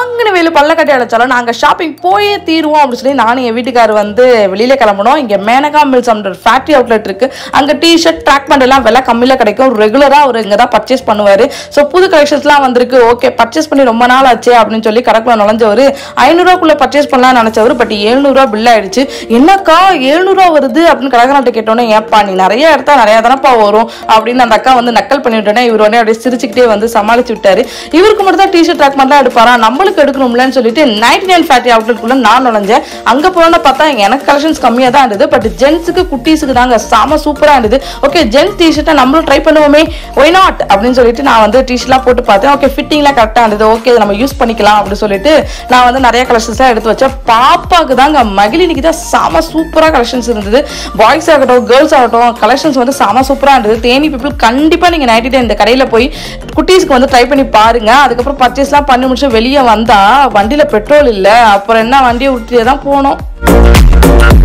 வாங்கின வேலு பல்ல கட்டி அழைச்சாலும் நாங்கள் ஷாப்பிங் போயே தீருவோம் அப்படின்னு சொல்லி நானும் என் வீட்டுக்காரர் வந்து வெளியில கிளம்பணும் இங்கே மேனகா மில்ஸ் அப்படின்ற ஃபேக்ட்ரி அவுட்லெட் இருக்கு அங்கே டிஷர்ட் ட்ராக் பேண்ட் எல்லாம் விலை கம்மியில் கிடைக்கும் ரெகுலராக அவர் இங்கே தான் பர்ச்சேஸ் பண்ணுவார் ஸோ புது கலெக்ஷன்ஸ்லாம் வந்திருக்கு ஓகே பர்ச்சேஸ் பண்ணி ரொம்ப நாள் ஆச்சு அப்படின்னு சொல்லி கடைக்குள்ள நுழைஞ்சவர் ஐநூறுரூவாக்குள்ள பர்ச்சேஸ் பண்ணலாம்னு நினச்சவர் பட் ஏழ்நூறுவா பில் ஆயிடுச்சு என்னக்கா ஏழ்நூறுவா வருது அப்படின்னு கடைக்காரன்ட்ட கேட்டோன்னே ஏப்பா நீ நிறைய எடுத்தா நிறைய தானப்பா வரும் அப்படின்னு அந்த அக்கா வந்து நக்கல் பண்ணி விட்டோன்னே இவர் உடனே அப்படியே சிரிச்சுக்கிட்டே வந்து சமாளிச்சு விட்டாரு இவருக்கு மட்டும் தான் டிஷர்ட் ட்ராக் பண்ணலாம் எடுப்பாரா நம்மளுக்கு எடுக்கணும்லன்னு சொல்லிட்டு நைன்டி நைன் ஃபேக்ட்ரி அவுட்லெட்குள்ள நான் நுழைஞ்சேன் அங்க போன பார்த்தா எனக்கு கலெக்ஷன்ஸ் கம்மியா தான் இருந்தது பட் ஜென்ஸுக்கு குட்டீஸுக்கு தாங்க செம சூப்பரா இருந்தது ஓகே ஜென்ஸ் டிஷர்ட்டை நம்மளும் ட்ரை பண்ணுவோமே ஒய் நாட் அப்படின்னு சொல்லிட்டு நான் வந்து டிஷர்ட்லாம் போட்டு பார்த்தேன் ஓகே ஃபிட்டிங்லாம் கரெக்டாக இருந்தது ஓகே இதை நம்ம யூஸ் பண்ணிக்கலாம் அப்படின்னு சொல்லிட்டு நான் வந்து நிறைய கலெக்ஷன்ஸ்லாம் எடுத்து வச்சேன் பாப்பாக்கு தாங்க மகிழினிக்கு தான் செம சூப்பராக கலெக்ஷன்ஸ் இருந்தது பாய்ஸ் ஆகட்டும் கேர்ள்ஸ் ஆகட்டும் கலெக்ஷன்ஸ் வந்து செம சூப்பராக இருந்தது தேனி பீப்புள் கண்டிப்பாக நீங்கள் நைட்டி டே இந்த கடையில் போய் குட்டீஸ்க்கு வந்து ட்ரை பண்ணி பாருங்க அதுக்கப்புறம் பர்ச்சேஸ்லாம் பண்ணி முடிச்சு வெளியே வந்தா வண்டியில் பெட்ரோல் இல்லை அப்புறம் என்ன வண்டியை விட்டுட்டே தான் போனோம்